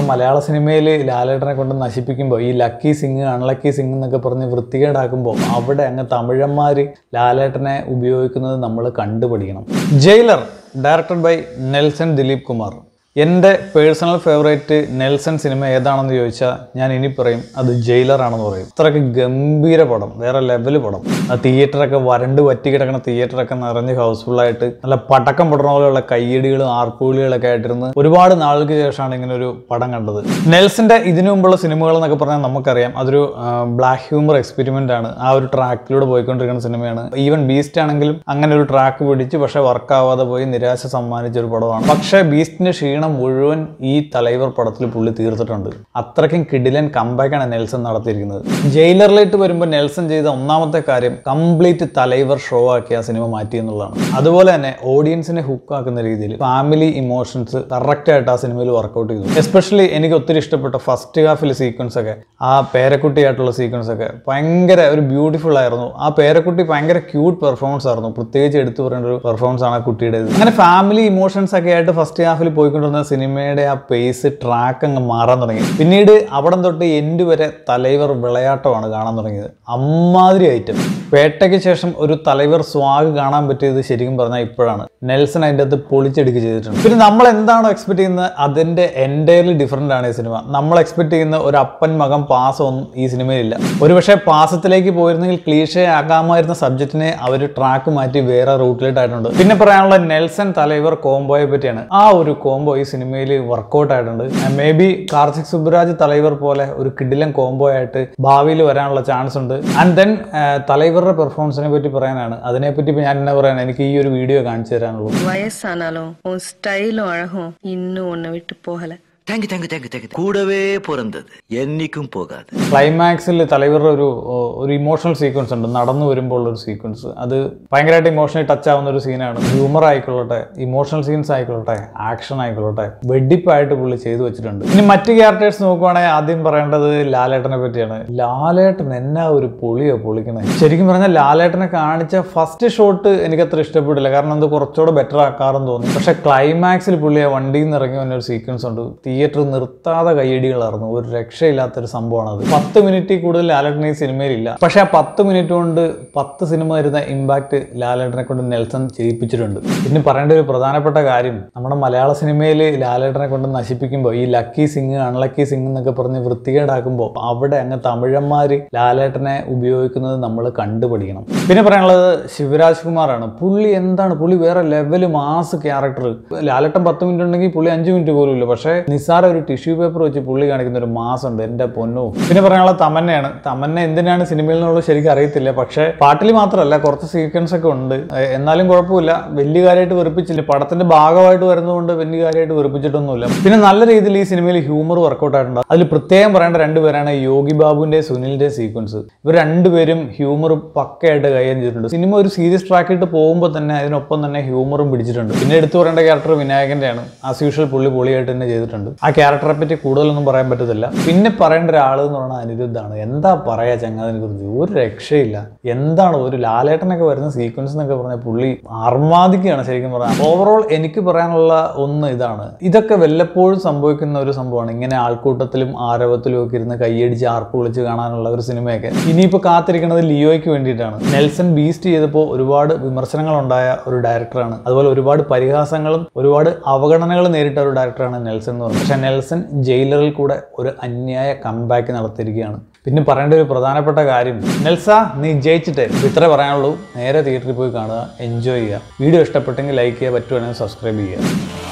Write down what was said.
മലയാള സിനിമയിൽ ലാലേട്ടനെ കൊണ്ട് നശിപ്പിക്കുമ്പോൾ ഈ ലക്കി സിംഗ് അൺലക്കി സിംഗ് എന്നൊക്കെ പറഞ്ഞ് വൃത്തികേടാക്കുമ്പോൾ അവിടെ അങ്ങ് തമിഴന്മാർ ലാലേട്ടനെ ഉപയോഗിക്കുന്നത് നമ്മൾ കണ്ടുപിടിക്കണം Jailer directed by Nelson Dilip Kumar എൻ്റെ പേഴ്സണൽ ഫേവറേറ്റ് നെൽസൺ സിനിമ ഏതാണെന്ന് ചോദിച്ചാൽ ഞാൻ ഇനി പറയും അത് ജയിലർ ആണെന്ന് പറയും അത്രയ്ക്ക് ഗംഭീര പടം വേറെ ലെവൽ പടം ആ തിയേറ്ററൊക്കെ വരണ്ട് വറ്റി കിടക്കുന്ന തിയേറ്ററൊക്കെ നിറഞ്ഞ് ഹൗസ്ഫുള്ളായിട്ട് നല്ല പടക്കം പൊടണ പോലെയുള്ള കയ്യടികളും ആർപ്പുവിളികളൊക്കെ ആയിട്ടിരുന്ന് ഒരുപാട് നാളുകൾക്ക് ശേഷമാണ് ഇങ്ങനെ ഒരു പടം കണ്ടത് നെൽസന്റെ ഇതിനു മുമ്പുള്ള സിനിമകൾ എന്നൊക്കെ പറഞ്ഞാൽ നമുക്കറിയാം അതൊരു ബ്ലാക്ക് ഹ്യൂമർ എക്സ്പെരിമെന്റ് ആണ് ആ ഒരു ട്രാക്കിലൂടെ പോയിക്കൊണ്ടിരിക്കുന്ന സിനിമയാണ് ഈവൻ ബീസ്റ്റ് ആണെങ്കിലും അങ്ങനെ ഒരു ട്രാക്ക് പിടിച്ച് പക്ഷെ വർക്ക് ആവാതെ പോയി നിരാശ സമ്മാനിച്ച ഒരു പടമാണ് പക്ഷേ ബീസ്റ്റിന്റെ ക്ഷീണം മുഴുവൻ ഈ തലൈവർ പടത്തിൽ പുള്ളി തീർത്തിട്ടുണ്ട് അത്രയ്ക്കും കിഡിലൻ കമ്പാക്കാണ് നെൽസൺ നടത്തിയിരിക്കുന്നത് ജയിലറിലേക്ക് വരുമ്പോൾ നെൽസൺ ചെയ്ത ഒന്നാമത്തെ കാര്യം കംപ്ലീറ്റ് തലൈവർ ഷോ ആക്കി ആ സിനിമ മാറ്റി എന്നുള്ളതാണ് അതുപോലെ തന്നെ ഓഡിയൻസിനെ ഹുക്ക് ആക്കുന്ന രീതിയിൽ ഫാമിലി ഇമോഷൻസ് കറക്റ്റ് ആയിട്ട് ആ സിനിമയിൽ വർക്കൗട്ട് ചെയ്തു എസ്പെഷ്യലി എനിക്ക് ഒത്തിരി ഇഷ്ടപ്പെട്ട ഫസ്റ്റ് ഹാഫിലെ സീക്വൻസ് ഒക്കെ ആ പേരക്കുട്ടിയായിട്ടുള്ള സീക്വൻസ് ഒക്കെ ഭയങ്കര ഒരു ബ്യൂട്ടിഫുൾ ആയിരുന്നു ആ പേരക്കുട്ടി ഭയങ്കര ക്യൂട്ട് പെർഫോമൻസ് ആയിരുന്നു പ്രത്യേകിച്ച് എടുത്തു പറയേണ്ട ഒരു പെർഫോമൻസ് ആണ് ആ കുട്ടിയുടേത് അങ്ങനെ ഫാമിലി ഇമോഷൻസ് ഒക്കെ ആയിട്ട് ഫസ്റ്റ് ഹാഫിൽ പോയിക്കൊണ്ടിരുന്ന സിനിമയുടെ ആ പേസ് ട്രാക്ക് അങ്ങ് മാറാൻ തുടങ്ങി പിന്നീട് അവിടം തൊട്ട് എൻഡ് വരെ തലൈവർ വിളയാട്ടമാണ് കാണാൻ തുടങ്ങിയത് അമ്മാതിരി ഐറ്റം പേട്ടയ്ക്ക് ശേഷം ഒരു തലൈവർ സ്വാഗ് കാണാൻ പറ്റിയത് ശരിക്കും പറഞ്ഞാൽ ഇപ്പോഴാണ് നെൽസൺ അതിൻ്റെ അകത്ത് പൊളിച്ചെടുക്കുക ചെയ്തിട്ടുണ്ട് പിന്നെ നമ്മൾ എന്താണോ എക്സ്പെക്ട് ചെയ്യുന്നത് അതിൻ്റെ എൻറ്റയർലി ഡിഫറെൻ്റ് ആണ് ഈ സിനിമ നമ്മൾ എക്സ്പെക്ട് ചെയ്യുന്ന ഒരു അപ്പൻ മകൻ പാസം ഒന്നും ഈ സിനിമയിലില്ല ഒരുപക്ഷെ പാസത്തിലേക്ക് പോയിരുന്നെങ്കിൽ ക്ലീഷേ ആകാമായിരുന്ന സബ്ജക്റ്റിനെ അവർ ട്രാക്ക് മാറ്റി വേറെ റൂട്ടിലോട്ടായിട്ടുണ്ട് പിന്നെ പറയാനുള്ള നെൽസൺ തലൈവർ കോംബോയെ പറ്റിയാണ് ആ ഒരു കോംബോ ഈ സിനിമയിൽ വർക്കൗട്ട് ആയിട്ടുണ്ട് മേ ബി കാർത്തിക് സുബ്രാജ് തലൈവർ പോലെ ഒരു കിഡിലൻ കോംബോ ആയിട്ട് ഭാവിയിൽ വരാനുള്ള ചാൻസ് ഉണ്ട് ആൻഡ് ദെൻ തലൈവറുടെ പെർഫോമൻസിനെ പറ്റി പറയാനാണ് അതിനെപ്പറ്റി ഇപ്പൊ ഞാൻ എന്നാ പറയാൻ എനിക്ക് ഈ ഒരു വീഡിയോ കാണിച്ചു തരാനുള്ളൂ வயசானாலும் உன் ஸ்டைலும் அழகும் இன்னும் உன்னை விட்டு போகல தேங்க்யூ தேங்க்யூ தேங்க்யூ தேங்க்யூ கூடவே பிறந்தது என்னைக்கும் போகாது ക്ലൈമാക്സിൽ തലൈവറുടെ ഒരു ഒരു ഇമോഷണൽ സീക്വൻസ് ഉണ്ട് നടന്നു വരുമ്പോൾ ഒരു സീക്വൻസ് അത് ഭയങ്കരമായിട്ട് ഇമോഷണലി ടച്ച് ആവുന്ന ഒരു സീനാണ് ഹ്യൂമർ ആയിക്കൊള്ളട്ടെ ഇമോഷണൽ സീൻസ് ആയിക്കൊള്ളട്ടെ ആക്ഷൻ ആയിക്കൊള്ളട്ടെ വെടിപ്പായിട്ട് പുള്ളി ചെയ്തു വെച്ചിട്ടുണ്ട് ഇനി മറ്റ് ക്യാരക്ടേഴ്സ് നോക്കുവാണെങ്കിൽ ആദ്യം പറയേണ്ടത് ലാലേട്ടനെ പറ്റിയാണ് ലാലേട്ടൻ എന്നാ ഒരു പൊളിയോ പൊളിക്കണേ ശരിക്കും പറഞ്ഞാൽ ലാലേട്ടനെ കാണിച്ച ഫസ്റ്റ് ഷോട്ട് എനിക്ക് അത്ര ഇഷ്ടപ്പെട്ടില്ല കാരണം അത് കുറച്ചുകൂടെ ബെറ്റർ ആക്കാറെന്ന് തോന്നി പക്ഷെ ക്ലൈമാക്സിൽ പുള്ളി ആ വണ്ടിയിൽ നിന്ന് ഇറങ്ങി വന്ന ഒരു സീക്വൻസ് ഉണ്ട് തിയേറ്റർ നിർത്താതെ കയ്യടികളായിരുന്നു ഒരു രക്ഷയില്ലാത്തൊരു സംഭവമാണ് അത് പത്ത് മിനിറ്റിൽ കൂടുതൽ ലാലേട്ടൻ ഈ സിനിമയിലില്ല പക്ഷെ ആ പത്ത് മിനിറ്റ് കൊണ്ട് പത്ത് സിനിമ വരുന്ന ഇമ്പാക്ട് ലാലേട്ടനെ കൊണ്ട് നെൽസൺ ചെയ്യിപ്പിച്ചിട്ടുണ്ട് പിന്നെ പറയേണ്ട ഒരു പ്രധാനപ്പെട്ട കാര്യം നമ്മുടെ മലയാള സിനിമയിൽ ലാലേട്ടനെ കൊണ്ട് നശിപ്പിക്കുമ്പോൾ ഈ ലക്കി സിംഗ് അൺലക്കി സിംഗ് എന്നൊക്കെ പറഞ്ഞ് വൃത്തികേടാക്കുമ്പോൾ അവിടെ അങ്ങ് തമിഴന്മാർ ലാലേട്ടനെ ഉപയോഗിക്കുന്നത് നമ്മൾ കണ്ടുപിടിക്കണം പിന്നെ പറയാനുള്ളത് ശിവരാജ് കുമാറാണ് പുള്ളി എന്താണ് പുള്ളി വേറെ ലെവൽ മാസ് ക്യാരക്ടർ ലാലേട്ടൻ പത്ത് മിനിറ്റ് ഉണ്ടെങ്കിൽ പുള്ളി അഞ്ച് മിനിറ്റ് പോലും ഇല്ല പക്ഷേ നിസ്സാര ഒരു ടിഷ്യൂ പേപ്പർ വെച്ച് പുള്ളി കാണിക്കുന്ന ഒരു മാസം ഉണ്ട് എൻ്റെ പൊന്നോ പിന്നെ പറയാനുള്ള തമന്നയാണ് തമന്ന എന്തിനാണ് സിനിമയിൽ നിന്നുള്ളത് ശരിക്കും അറിയത്തില്ല പക്ഷേ പാട്ടിൽ മാത്രമല്ല കുറച്ച് സീക്വൻസ് ഒക്കെ ഉണ്ട് ഏ, എന്നാലും കുഴപ്പമില്ല വലിയ കാര്യമായിട്ട് വെറുപ്പിച്ചില്ല പടത്തിന്റെ ഭാഗമായിട്ട് വരുന്നതുകൊണ്ട് വലിയ കാര്യമായിട്ട് വെറുപ്പിച്ചിട്ടൊന്നുമില്ല പിന്നെ നല്ല രീതിയിൽ ഈ സിനിമയിൽ ഹ്യൂമർ വർക്കൗട്ട് ആയിട്ടുണ്ട് അതിൽ പ്രത്യേകം പറയേണ്ട രണ്ടുപേരാണ് യോഗി ബാബുവിന്റെ സുനിലിന്റെ സീക്വൻസ് ഇവർ രണ്ടുപേരും ഹ്യൂമർ പക്കയായിട്ട് കൈകാര്യം ചെയ്തിട്ടുണ്ട് സിനിമ ഒരു സീരിയസ് ട്രാക്കിട്ട് പോകുമ്പോൾ തന്നെ അതിനൊപ്പം തന്നെ ഹ്യൂമറും പിടിച്ചിട്ടുണ്ട് പിന്നെ എടുത്തു പറയേണ്ട ക്യാരക്ടർ വിനായകന്റെയാണ് ആസ് യൂഷ്വൽ പുള്ളി പൊളിയായിട്ട് തന്നെ ചെയ്തിട്ടുണ്ട് ആ ക്യാരക്ടറെ പറ്റി കൂടുതലൊന്നും പറയാൻ പറ്റത്തില്ല പിന്നെ പറയേണ്ട ഒരാൾ എന്ന് പറഞ്ഞാൽ അനിരുദ്ധാണ് എന്താ പറയാ ചങ്ങാതിനെ കുറിച്ച് ഒരു രക്ഷയില്ല എന്താണ് ഒരു ലാലേട്ടനൊക്കെ വരുന്ന സീക്വൻസ് എന്നൊക്കെ പറഞ്ഞാൽ പുള്ളി അർമാദിക്കുകയാണ് ശരിക്കും പറഞ്ഞാൽ ഓവറോൾ എനിക്ക് പറയാനുള്ള ഒന്ന് ഇതാണ് ഇതൊക്കെ വല്ലപ്പോഴും സംഭവിക്കുന്ന ഒരു സംഭവമാണ് ഇങ്ങനെ ആൾക്കൂട്ടത്തിലും ആരവത്തിലും ഒക്കെ ഇരുന്ന് കൈയടിച്ച് ആർപ്പ് വിളിച്ച് കാണാനുള്ള ഒരു സിനിമയൊക്കെ ഇനിയിപ്പോൾ കാത്തിരിക്കുന്നത് ലിയോയ്ക്ക് വേണ്ടിയിട്ടാണ് നെൽസൺ ബീസ്റ്റ് ചെയ്തപ്പോൾ ഒരുപാട് വിമർശനങ്ങൾ ഉണ്ടായ ഒരു ഡയറക്ടറാണ് അതുപോലെ ഒരുപാട് പരിഹാസങ്ങളും ഒരുപാട് അവഗണനകളും നേരിട്ട ഒരു ഡയറക്ടറാണ് നെൽസൺ എന്ന് പറയുന്നത് പക്ഷേ നെൽസൺ ജയിലറിൽ കൂടെ ഒരു അന്യായ കംബാക്ക് നടത്തിയിരിക്കുകയാണ് പിന്നെ പറയേണ്ട ഒരു പ്രധാനപ്പെട്ട കാര്യം നെൽസ നീ ജയിച്ചിട്ടേ ഇത്രേ പറയാനുള്ളൂ നേരെ തിയേറ്ററിൽ പോയി കാണുക എൻജോയ് ചെയ്യുക വീഡിയോ ഇഷ്ടപ്പെട്ടെങ്കിൽ ലൈക്ക് ചെയ്യുക പറ്റുവാണെങ്കിൽ സബ്സ്ക്രൈബ് ചെയ്യുക